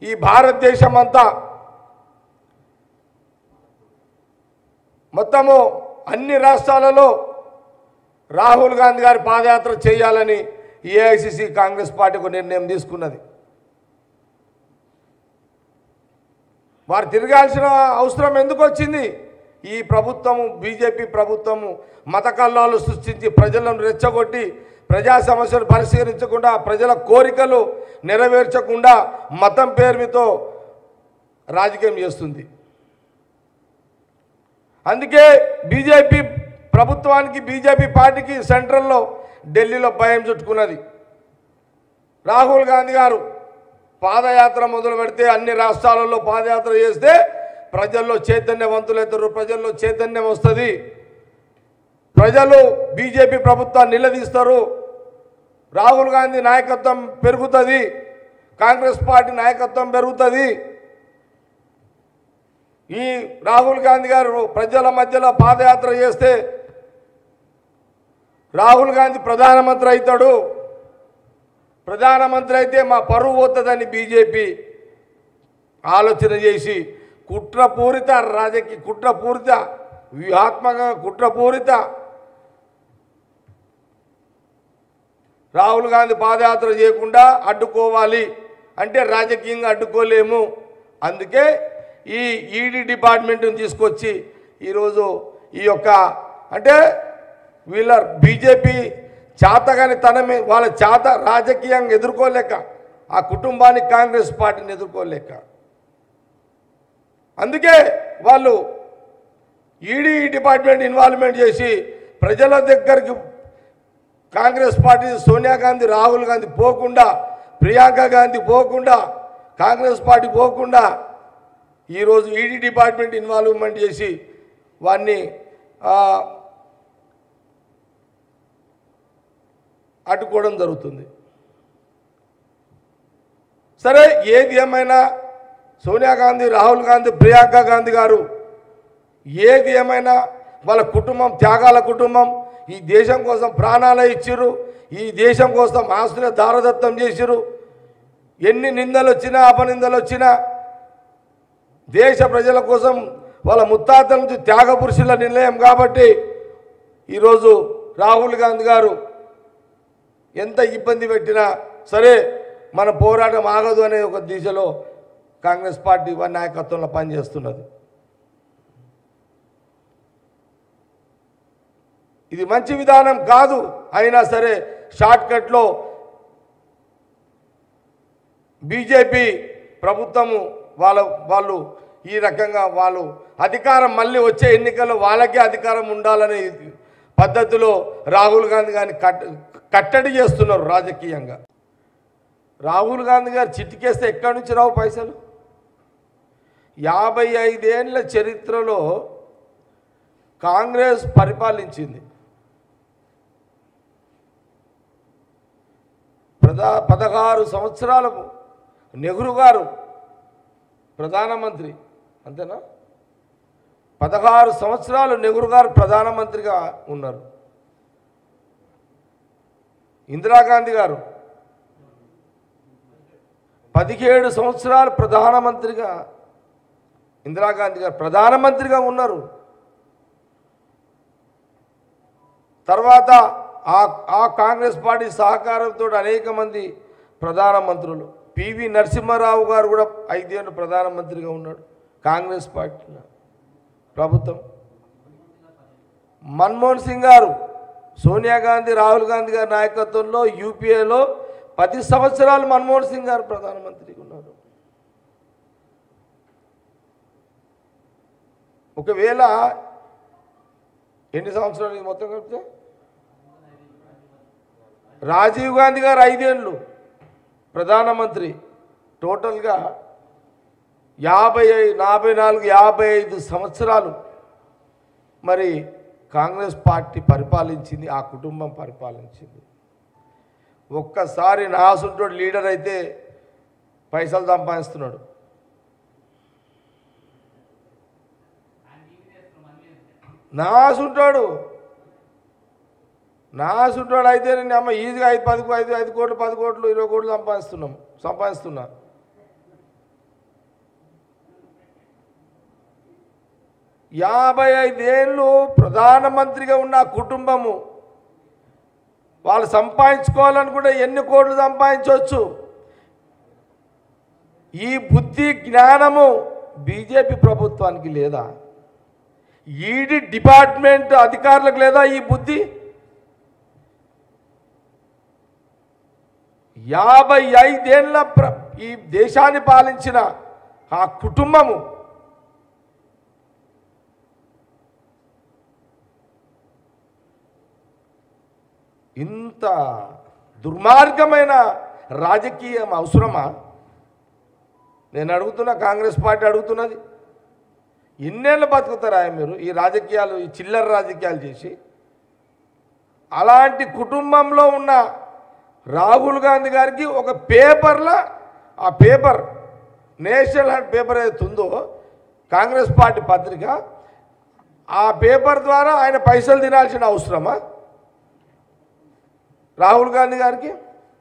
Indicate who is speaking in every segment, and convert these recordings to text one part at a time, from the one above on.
Speaker 1: ఈ భారతదేశం అంతా మొత్తము అన్ని రాష్ట్రాలలో రాహుల్ గాంధీ గారి పాదయాత్ర చేయాలని ఏఐసిసి కాంగ్రెస్ పార్టీ ఒక నిర్ణయం తీసుకున్నది వారు తిరగాల్సిన అవసరం ఎందుకు వచ్చింది ఈ ప్రభుత్వము బీజేపీ ప్రభుత్వము మత కల్లాలు సృష్టించి ప్రజలను రెచ్చగొట్టి ప్రజా సమస్యలు పరిష్కరించకుండా ప్రజల కోరికలు నెరవేర్చకుండా మతం పేరుతో రాజకీయం చేస్తుంది అందుకే బీజేపీ ప్రభుత్వానికి బీజేపీ పార్టీకి సెంట్రల్లో ఢిల్లీలో భయం చుట్టుకున్నది రాహుల్ గాంధీ గారు పాదయాత్ర మొదలు పెడితే అన్ని రాష్ట్రాలలో పాదయాత్ర చేస్తే ప్రజల్లో చైతన్యవంతులు అవుతారు ప్రజల్లో చైతన్యం వస్తుంది ప్రజలు బీజేపీ ప్రభుత్వాన్ని నిలదీస్తారు రాహుల్ గాంధీ నాయకత్వం పెరుగుతుంది కాంగ్రెస్ పార్టీ నాయకత్వం పెరుగుతుంది ఈ రాహుల్ గాంధీ గారు ప్రజల మధ్యలో పాదయాత్ర చేస్తే రాహుల్ గాంధీ ప్రధానమంత్రి అవుతాడు ప్రధానమంత్రి అయితే మా పరువు పోతుందని బీజేపీ ఆలోచన చేసి కుట్రపూరిత రాజకీయ కుట్రపూరిత వ్యూహాత్మక కుట్రపూరిత రాహుల్ గాంధీ పాదయాత్ర చేయకుండా అడ్డుకోవాలి అంటే రాజకీయంగా అడ్డుకోలేము అందుకే ఈ ఈడీ డిపార్ట్మెంట్ని తీసుకొచ్చి ఈరోజు ఈ యొక్క అంటే వీళ్ళ బీజేపీ చేతగాని తనమే వాళ్ళ చేత రాజకీయంగా ఎదుర్కోలేక ఆ కుటుంబానికి కాంగ్రెస్ పార్టీని ఎదుర్కోలేక అందుకే వాళ్ళు ఈడీ డిపార్ట్మెంట్ ఇన్వాల్వ్మెంట్ చేసి ప్రజల దగ్గరికి కాంగ్రెస్ పార్టీ సోనియా గాంధీ రాహుల్ గాంధీ పోకుండా ప్రియాంక గాంధీ పోకుండా కాంగ్రెస్ పార్టీ పోకుండా ఈరోజు ఈడీ డిపార్ట్మెంట్ ఇన్వాల్వ్మెంట్ చేసి వారిని ఆ, అడ్డుకోవడం జరుగుతుంది సరే ఏది ఏమైనా సోనియా గాంధీ రాహుల్ గాంధీ ప్రియాంక గాంధీ గారు ఏది ఏమైనా వాళ్ళ కుటుంబం త్యాగాల కుటుంబం ఈ దేశం కోసం ప్రాణాలు ఇచ్చిర్రు ఈ దేశం కోసం ఆస్తుల దారదత్తం చేసిర్రు ఎన్ని నిందలు వచ్చినా అపనిందలు వచ్చినా దేశ ప్రజల కోసం వాళ్ళ ముత్తాతల నుంచి త్యాగ పురుషుల నిలయం కాబట్టి ఈరోజు రాహుల్ గాంధీ గారు ఎంత ఇబ్బంది పెట్టినా సరే మన పోరాటం ఆగదు అనే ఒక దిశలో కాంగ్రెస్ పార్టీ వారి నాయకత్వంలో పనిచేస్తున్నది ఇది మంచి విధానం కాదు అయినా సరే షార్ట్కట్లో బీజేపీ ప్రభుత్వము వాళ్ళ వాళ్ళు ఈ రకంగా వాళ్ళు అధికారం మళ్ళీ వచ్చే ఎన్నికల్లో వాళ్ళకే అధికారం ఉండాలనే పద్ధతిలో రాహుల్ గాంధీ గారిని కట్ కట్టడి చేస్తున్నారు రాజకీయంగా రాహుల్ గాంధీ గారు చిట్టికేస్తే ఎక్కడి నుంచి రావు పైసలు యాభై ఐదేళ్ల చరిత్రలో కాంగ్రెస్ పరిపాలించింది ప్రధా పదహారు సంవత్సరాలు నెహ్రూ గారు ప్రధానమంత్రి అంతేనా పదహారు సంవత్సరాలు నెహ్రూ గారు ప్రధానమంత్రిగా ఉన్నారు ఇందిరాగాంధీ గారు పదిహేడు సంవత్సరాలు ప్రధానమంత్రిగా ఇందిరాగాంధీ గారు ప్రధానమంత్రిగా ఉన్నారు తర్వాత ఆ ఆ కాంగ్రెస్ పార్టీ సహకారంతో అనేక మంది ప్రధానమంత్రులు పివి నరసింహారావు గారు కూడా ఐదేళ్ళు ప్రధానమంత్రిగా ఉన్నాడు కాంగ్రెస్ పార్టీ ప్రభుత్వం మన్మోహన్ సింగ్ గారు సోనియా గాంధీ రాహుల్ గాంధీ గారి నాయకత్వంలో యూపీఏలో పది సంవత్సరాలు మన్మోహన్ సింగ్ గారు ప్రధానమంత్రిగా ఉన్నారు ఒకవేళ ఎన్ని సంవత్సరాలు ఇది మొత్తం కలిపితే రాజీవ్ గాంధీ గారు ఐదేళ్ళు ప్రధానమంత్రి టోటల్గా యాభై ఐ- నలభై నాలుగు యాభై ఐదు సంవత్సరాలు మరి కాంగ్రెస్ పార్టీ పరిపాలించింది ఆ కుటుంబం పరిపాలించింది ఒక్కసారి నాసుంటోడు లీడర్ అయితే పైసలు సంపాదిస్తున్నాడు నాసుంటాడు నాసుంటాడు అయితే నేను అమ్మ ఈజీగా ఐదు పది ఐదు ఐదు కోట్లు పది కోట్లు ఇరవై కోట్లు సంపాదిస్తున్నాం సంపాదిస్తున్నా యాభై ఐదేళ్ళు ప్రధానమంత్రిగా ఉన్న ఆ కుటుంబము వాళ్ళు సంపాదించుకోవాలనుకుంటే ఎన్ని కోట్లు సంపాదించవచ్చు ఈ బుద్ధి జ్ఞానము బీజేపీ ప్రభుత్వానికి లేదా ఈడీ డిపార్ట్మెంట్ అధికారులకు లేదా ఈ బుద్ధి యాభై ఐదేళ్ల ప్ర ఈ దేశాన్ని పాలించిన ఆ కుటుంబము ఇంత దుర్మార్గమైన రాజకీయం అవసరమా నేను అడుగుతున్నా కాంగ్రెస్ పార్టీ అడుగుతున్నది ఎన్నేళ్ళు బతుకుతారా మీరు ఈ రాజకీయాలు ఈ చిల్లర రాజకీయాలు చేసి అలాంటి కుటుంబంలో ఉన్న రాహుల్ గాంధీ గారికి ఒక పేపర్లో ఆ పేపర్ నేషనల్ హెడ్ పేపర్ ఏదైతే ఉందో కాంగ్రెస్ పార్టీ పత్రిక ఆ పేపర్ ద్వారా ఆయన పైసలు తినాల్సిన అవసరమా రాహుల్ గాంధీ గారికి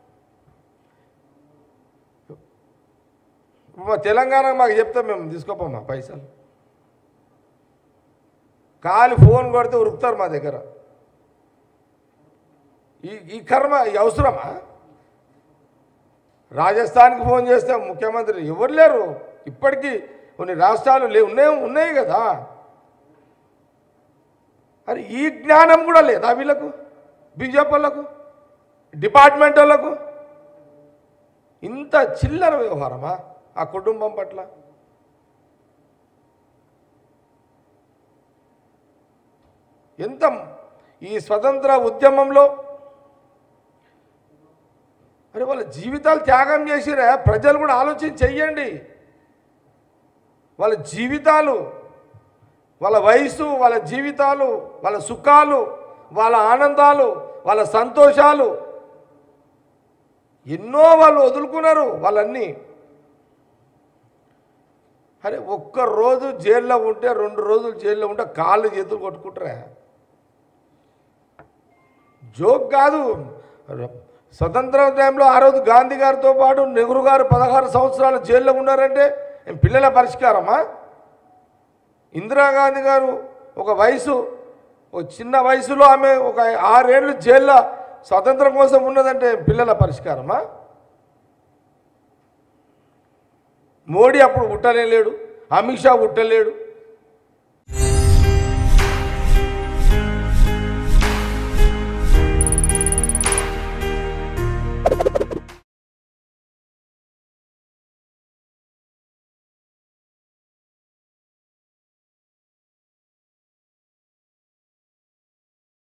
Speaker 1: మా తెలంగాణ మాకు చెప్తాం మేము తీసుకోపోమా పైసలు కాలి ఫోన్ కొడితే ఉరుకుతారు మా దగ్గర ఈ ఈ కర్మ ఈ అవసరమా రాజస్థాన్కి ఫోన్ చేస్తే ముఖ్యమంత్రి ఎవరు లేరు ఇప్పటికీ కొన్ని రాష్ట్రాలు లే ఉన్నాయి ఉన్నాయి కదా అరే ఈ జ్ఞానం కూడా లేదా వీళ్ళకు బీజేపీ వాళ్ళకు డిపార్ట్మెంట్ వాళ్ళకు ఇంత చిల్లర వ్యవహారమా ఆ కుటుంబం పట్ల ఎంత ఈ స్వతంత్ర ఉద్యమంలో అరే వాళ్ళ జీవితాలు త్యాగం చేసిరా ప్రజలు కూడా ఆలోచన చెయ్యండి వాళ్ళ జీవితాలు వాళ్ళ వయసు వాళ్ళ జీవితాలు వాళ్ళ సుఖాలు వాళ్ళ ఆనందాలు వాళ్ళ సంతోషాలు ఎన్నో వాళ్ళు వదులుకున్నారు వాళ్ళన్నీ అరే ఒక్క రోజు జైల్లో ఉంటే రెండు రోజులు జైల్లో ఉంటే కాళ్ళు చేతులు కొట్టుకుంటారా జోక్ కాదు స్వతంత్ర టైంలో ఆ రోజు గాంధీ గారితో పాటు నెహ్రూ గారు పదహారు సంవత్సరాలు జైల్లో ఉన్నారంటే ఏం పిల్లల పరిష్కారమా ఇందిరాగాంధీ గారు ఒక వయసు ఒక చిన్న వయసులో ఆమె ఒక ఆరేళ్ళు జైల్లో స్వతంత్రం కోసం ఉన్నదంటే పిల్లల పరిష్కారమా మోడీ అప్పుడు పుట్టనే లేడు అమిత్ షా పుట్టలేడు